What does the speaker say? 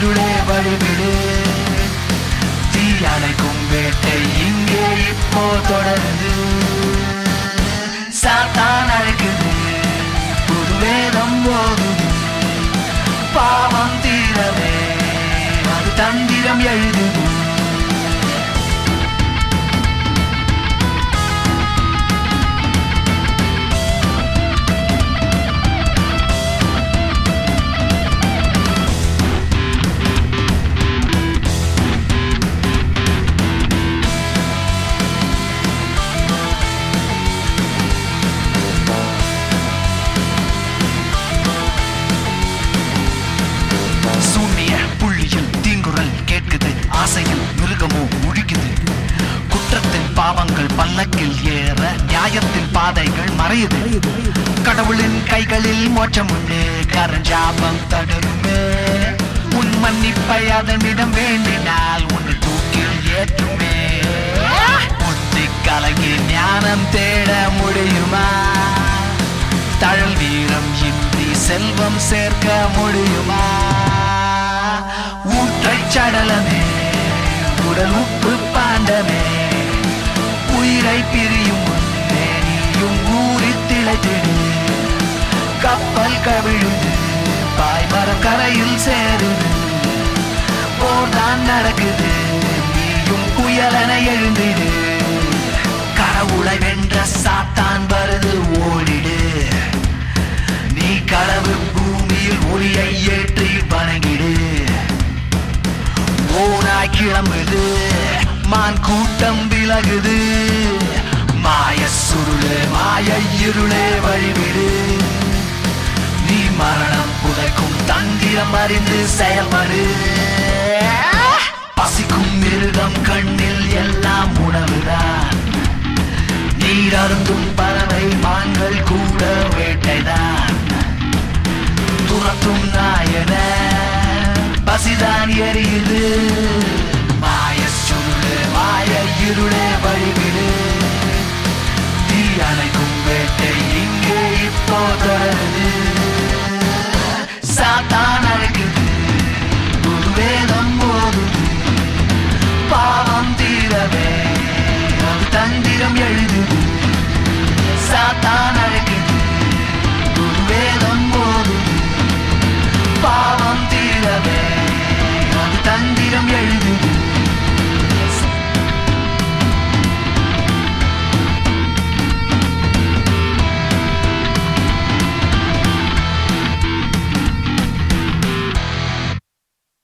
இருளே வழிவிடு தீ அணைக்கும் வேட்டை இங்கே இப்போ தொடருது சாத்தான் அழைக்குது புது வேதம் ஓதுது பாவம் தீரவே அது தந்திரம் எழுதுது சூனிய புள்ளியில் தீங்குரல் கேட்குது ஆசையில் மிருகமோ முழிக்குது குற்றத்தின் பாவங்கள் பல்லக்கில் ஏற நியாயத்தின் பாதைகள் மறையுது கடவுளின் கைகளில் மோட்சம் உண்டு கரஞ்சாபம் தடருமே உன் மன்னிப்பை அதனிடம் வேண்டினால் உன்னை தூக்கில் ஏற்றுமே புத்தி கலங்கி ஞானம் தேட முடியுமா தழல் வீரம் இன்றி செல்வம் சேர்க்க முடியுமா ஊற்றைச் சடலமே உடல் உப்பு பாண்டமே உயிரை பிரியும் முன்னே நீயும் ஊறி திளைத்திடு கப்பல் கவிழுது பாய்மரம் கரையில் சேருது போர்தான் நடக்குது நீயும் புயலென எழுந்திடு கடவுளை வென்ற சாத்தான் வருது ஓடிடு நீ களவு பூமியில் ஒளியை ஏற்றி வணங்கிடு ஓனாய் கிளம்புது மான் கூட்டம் விலகுது மாய சுருளே மாய இருளே வழிவிடு நீ மரணம் புதைக்கும் தந்திரம் அறிந்து செயல்படு